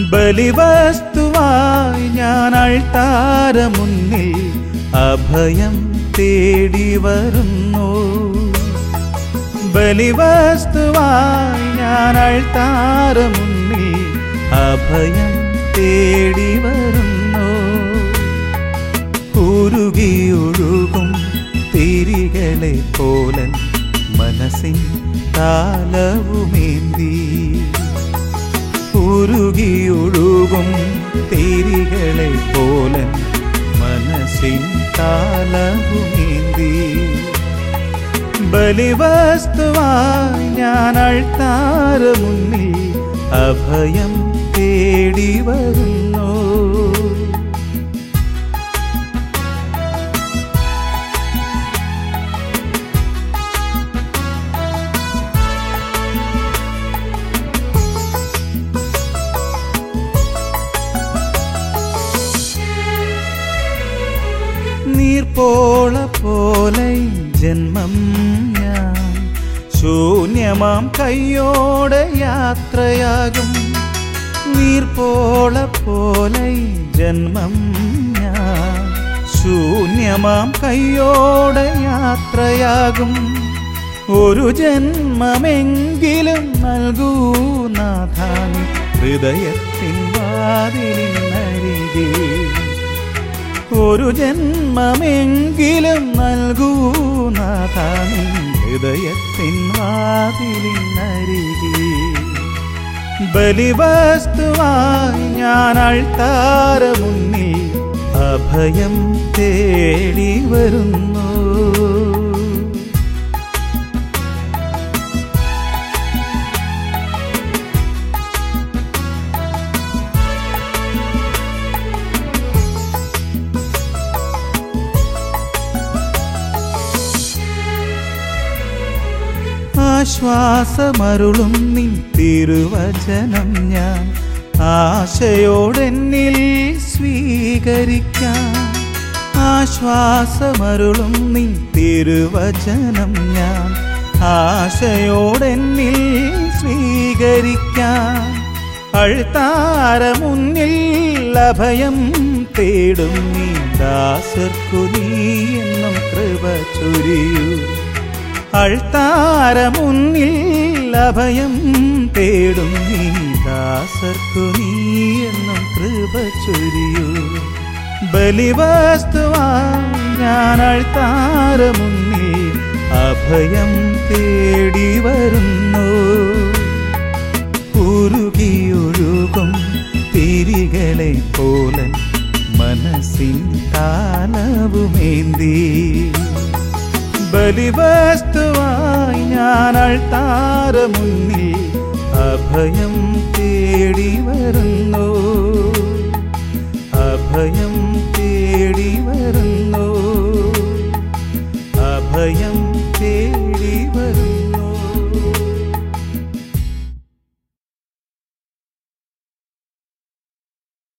ബലിവസ്തുവായി ഞാൻ അൾത്താര മുന്നിൽ അഭയം തേടി വരുന്നു ബലിവസ്തുവായി ഞാൻ അൾത്താര മുന്നിൽ അഭയം തേടി വരുന്നു ഉരുകിയൊഴുകും തിരികളെ പോലൻ മനസ്സിൻ താലവുമേന്തി ഉരുകിയൊഴുകും തിരികളെ പോലൻ മനസ്സിൻ താലവുമേന്തി ബലിവസ്തുവായി ഞാൻ അൾത്താര മുന്നിൽ അഭയം തേടി വരുന്നു നീർപ്പോള പോലെ ജന്മം ഞാൻ ശൂന്യമാം കയ്യോടെ യാത്രയാകും നീർപ്പോള പോലെ ജന്മം ഞാൻ ശൂന്യമാം കയ്യോടെ യാത്രയാകും ഒരു ജന്മമെങ്കിലും നൽകൂ നാഥാനി ഹൃദയത്തിൻ വാതിലിനരികെ ഒരു ജന്മമെങ്കിലും നൽകൂ നാഥാനി ഹൃദയത്തിൻ വാതിലിനരികെ ബലിവസ്തുവായി ഞാൻ അൾത്താര മുന്നിൽ അഭയം തേടി വരുന്നു ആശ്വാസമരുളും നിൻ തിരുവചനം ഞാൻ ആശയോടെന്നിൽ സ്വീകരിക്കാം ആശ്വാസമരുളും നിൻ തിരുവചനം ഞാൻ ആശയോടെന്നിൽ സ്വീകരിക്കാം അഴുത്താര മുന്നിൽ അഭയം തേടും നീ ദാസർക്കു നീ എന്നും കൃപ ചൊരിയൂ അൾത്താര മുന്നിൽ അഭയം തേടും നീ ദാസർക്കു നീ എന്നും കൃപ ചൊരിയൂ ബലിവസ്തുവായി ഞാൻ അൾത്താര മുന്നിൽ അഭയം തേടി വരുന്നു ഉരുകിയൊഴുകും തിരികളെ പോലൻ മനസ്സിൻ താലവുമേന്തി ബലിവസ്തുവായി ഞാൻ അൾത്താര മുന്നിൽ അഭയം തേടി വരുന്നു